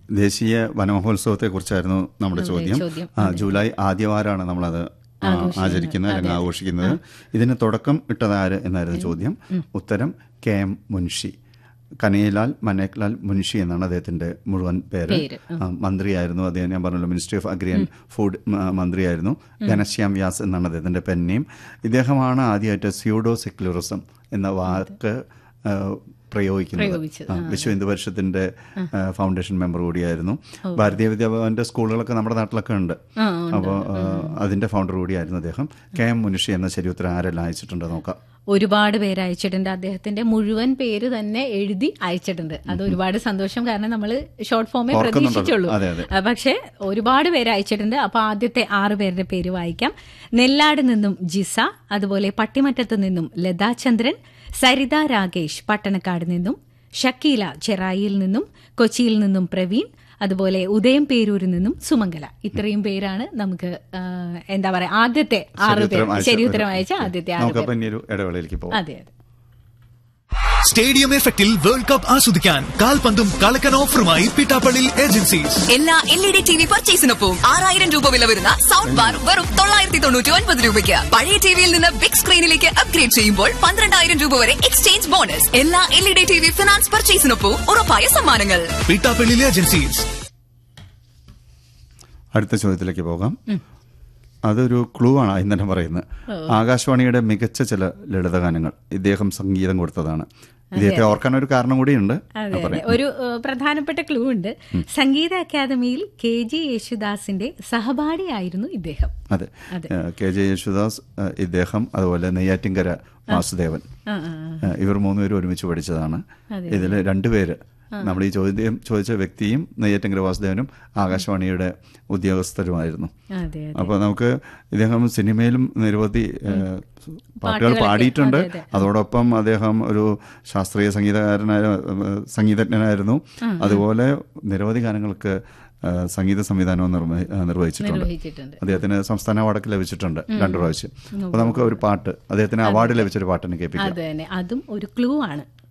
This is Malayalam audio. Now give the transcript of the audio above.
ദേശീയ വനമഹോത്സവത്തെ കുറിച്ചായിരുന്നു നമ്മുടെ ചോദ്യം ചോദ്യം, ആ, ജൂലൈ ആദ്യവാരമാണ് നമ്മളത് ആ, ആചരിക്കുന്നത് അല്ലെങ്കിൽ ആഘോഷിക്കുന്നത് ഇതിന് തുടക്കം ഇട്ടത് ആര് എന്നായിരുന്നു ചോദ്യം ഉത്തരം കെ എം മുൻഷി കനയിലാൽ മനേക്ലാൽ മുൻഷി എന്നാണ് അദ്ദേഹത്തിന്റെ മുഴുവൻ പേര് പേര്, ആ, മന്ത്രിയായിരുന്നു അദ്ദേഹം ഞാൻ പറഞ്ഞല്ലോ ministry of agri and food മ- മന്ത്രിയായിരുന്നു ഘനശ്യാം വ്യാസ് എന്നാണ് അദ്ദേഹത്തിന്റെ പെന്നെയും ഇദ്ദേഹമാണ് ആദ്യമായിട്ട് സ്യൂഡോ സെക്യുലറിസം എന്ന വാക്ക് ആ, പ്രയോഗിക്കുന്നത് പ്രയോഗിച്ചത്. ആ, വിശ്വ ഹിന്ദു പരിഷത്തിന്റെ ആ, ഫൗണ്ടേഷൻ മെമ്പർ കൂടിയായിരുന്നു ഭാരതീയ വിദ്യാഭവന്റെ സ്കൂളുകളൊക്കെ നമ്മുടെ നാട്ടിലൊക്കെ ഉണ്ട് ആ, അപ്പോൾ അതിന്റെ ഫൗണ്ടർ കൂടിയായിരുന്നു അദ്ദേഹം കെ എം മുനുഷി എന്ന ശരി ഉത്തരം ആരെല്ലാം അയച്ചിട്ടുണ്ട് നോക്കാം ഒരുപാട് പേര് അയച്ചിട്ടുണ്ട് അദ്ദേഹത്തിന്റെ മുഴുവൻ പേര് തന്നെ എഴുതി അയച്ചിട്ടുണ്ട് അത് ഒരുപാട് സന്തോഷം കാരണം നമ്മൾ ഷോർട്ട് ഫോമേ ഓർക്കുന്നുണ്ടല്ലോ. പ്രതീക്ഷിച്ചുള്ളൂ അതെ, അതെ. ആ, പക്ഷേ ഒരുപാട് പേര് അയച്ചിട്ടുണ്ട് അപ്പൊ ആദ്യത്തെ ആറ് പേരുടെ പേര് വായിക്കാം നെല്ലാട് നിന്നും ജിസ അതുപോലെ പട്ടിമറ്റത്ത് നിന്നും ലതാചന്ദ്രൻ സരിത രാകേഷ് പട്ടണക്കാട് നിന്നും ഷക്കീല ചെറായിയിൽ നിന്നും കൊച്ചിയിൽ നിന്നും പ്രവീൺ അതുപോലെ ഉദയം പേരൂരിൽ നിന്നും സുമംഗല ഇത്രയും പേരാണ് നമുക്ക് ആ, എന്താ പറയാ ആദ്യത്തെ ആറ് പേര് ശരിയുത്തരം അയച്ച ശരി ഉത്തരം ഒരു- അയച്ച ആദ്യത്തെ ആറ് പേര് നമുക്കപ്പം ഇനി ഒരു ഇടവേളയിലേക്ക് പോകാം അതെ അതെ സ്റ്റേഡിയം എഫക്റ്റിൽ വേൾഡ് കപ്പ് ആസ്വദിക്കാൻ കാൽപന്തും കളക്കൻ ഓഫറുമായി പിട്ടാപ്പള്ളി ഏജൻസീസ് എല്ലാ L E D T V പർച്ചേസിനൊപ്പം ആറായിരം രൂപ വില വരുന്ന സൗണ്ട് ബാർ വെറും തൊള്ളായിരത്തി തൊണ്ണൂറ്റി ഒൻപത് രൂപയ്ക്ക് പഴയ ടിവിയിൽ നിന്ന് ബിഗ് സ്ക്രീനിലേക്ക് അപ്ഗ്രേഡ് ചെയ്യുമ്പോൾ പന്ത്രണ്ടായിരം രൂപ വരെ എക്സ്ചേഞ്ച് ബോണസ് എല്ലാ L E D T V finance പർച്ചേസിനൊപ്പം ഉറപ്പായ സമ്മാനങ്ങൾ പിട്ടാപ്പള്ളി ഏജൻസീസ് അടുത്ത ചോദ്യത്തിലേക്ക് പോകാം അതൊരു ക്ലൂ ആണ് ആദ്യം തന്നെ പറയുന്നത് ആകാശവാണിയുടെ മികച്ച ചില ലളിതഗാനങ്ങൾ ഇദ്ദേഹം സംഗീതം കൊടുത്തതാണ് ഇദ്ദേഹത്തെ ഓർക്കാൻ ഒരു കാരണം കൂടിയുണ്ട് അതെ അതെ ഒരു ഏഹ്, പ്രധാനപ്പെട്ട ക്ലൂ ഉണ്ട് സംഗീത അക്കാദമിയിൽ കെ ജി യേശുദാസിന്റെ സഹപാഠിയായിരുന്നു ഇദ്ദേഹം അതെ ഏഹ്, കെ ജെ യേശുദാസ് ഏഹ്, ഇദ്ദേഹം അതുപോലെ നെയ്യാറ്റിങ്കര വാസുദേവൻ ആ, ആ, ആ. ഏഹ്, ഇവർ മൂന്നുപേരും ഒരുമിച്ച് പഠിച്ചതാണ് ഇതിൽ രണ്ടുപേര് നമ്മൾ ഈ ചോദ്യം ചോദിച്ച വ്യക്തിയും നെയ്യാറ്റിങ്കര വാസുദേവനും ആകാശവാണിയുടെ ഉദ്യോഗസ്ഥരുമായിരുന്നു അതെ അതെ അപ്പോൾ നമുക്ക് ഇദ്ദേഹം സിനിമയിലും നിരവധി ഏഹ്, പാട്ടുകൾ പാട്ടുകളൊക്കെ, പാടിയിട്ടുണ്ട് അതെ, അതെ. അതോടൊപ്പം അദ്ദേഹം ഒരു ശാസ്ത്രീയ സംഗീതകാരനായ ഏഹ്, സംഗീതജ്ഞനായിരുന്നു അതുപോലെ നിരവധി ഗാനങ്ങൾക്ക് ഏഹ്, സംഗീത സംവിധാനവും നിർവഹി- ഏഹ്, നിർവഹിച്ചിട്ടുണ്ട് നിർവഹിച്ചിട്ടുണ്ട് അദ്ദേഹത്തിന് സംസ്ഥാന അവാർഡൊക്കെ ലഭിച്ചിട്ടുണ്ട് രണ്ടു പ്രാവശ്യം അപ്പോൾ നമുക്ക് ഒരു പാട്ട് അദ്ദേഹത്തിന് അവാർഡ് ലഭിച്ചൊരു പാട്ടിന് കേൾപ്പിക്കാം അത് തന്നെ അതും ഒരു ക്ലൂ ആണ്